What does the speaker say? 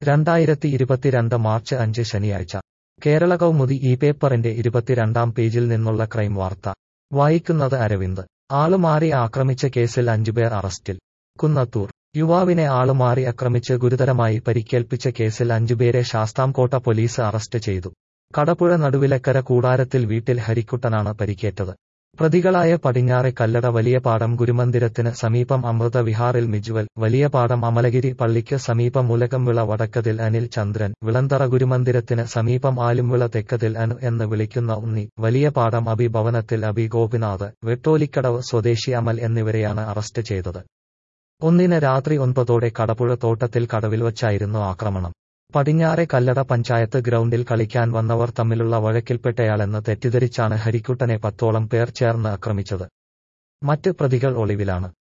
രണ്ടായിരത്തി ഇരുപത്തിരണ്ട് മാർച്ച് അഞ്ച് ശനിയാഴ്ച കേരള കൗമുദി ഈ പേപ്പറിന്റെ ഇരുപത്തിരണ്ടാം പേജിൽ നിന്നുള്ള ക്രൈം വാർത്ത വായിക്കുന്നത് അരവിന്ദ് ആളുമാറി ആക്രമിച്ച കേസിൽ അഞ്ചുപേർ അറസ്റ്റിൽ കുന്നത്തൂർ യുവാവിനെ ആളുമാറി ആക്രമിച്ച് ഗുരുതരമായി പരിക്കേൽപ്പിച്ച കേസിൽ അഞ്ചുപേരെ ശാസ്താംകോട്ട പോലീസ് അറസ്റ്റ് ചെയ്തു കടപ്പുഴ നടുവിലക്കര കൂടാരത്തിൽ വീട്ടിൽ ഹരിക്കുട്ടനാണ് പരിക്കേറ്റത് പ്രതികളായ പടിഞ്ഞാറെ കല്ലട വലിയപാടം ഗുരുമന്ദിരത്തിന് സമീപം അമൃത വിഹാറിൽ മിജുവൽ വലിയപാടം അമലഗിരി പള്ളിക്ക് സമീപം മുലകംവിള വടക്കതിൽ അനിൽ ചന്ദ്രൻ വിളന്തറ ഗുരുമന്ദിരത്തിന് സമീപം ആലുംവിള തെക്കതിൽ അനു എന്ന് വിളിക്കുന്ന ഉണ്ണി വലിയപാടം അബി ഭവനത്തിൽ അബി ഗോപിനാഥ് വെട്ടോലിക്കടവ് സ്വദേശി അമൽ എന്നിവരെയാണ് അറസ്റ്റ് ചെയ്തത് ഒന്നിന് രാത്രി ഒൻപതോടെ കടപ്പുഴ തോട്ടത്തിൽ കടവിൽ വച്ചായിരുന്നു ആക്രമണം പടിഞ്ഞാറെ കല്ലട പഞ്ചായത്ത് ഗ്രൗണ്ടിൽ കളിക്കാൻ വന്നവർ തമ്മിലുള്ള വഴക്കിൽപ്പെട്ടയാളെന്ന് തെറ്റിദ്ധരിച്ചാണ് ഹരിക്കുട്ടനെ പത്തോളം പേർ ചേർന്ന് ആക്രമിച്ചത് മറ്റ് പ്രതികൾ ഒളിവിലാണ്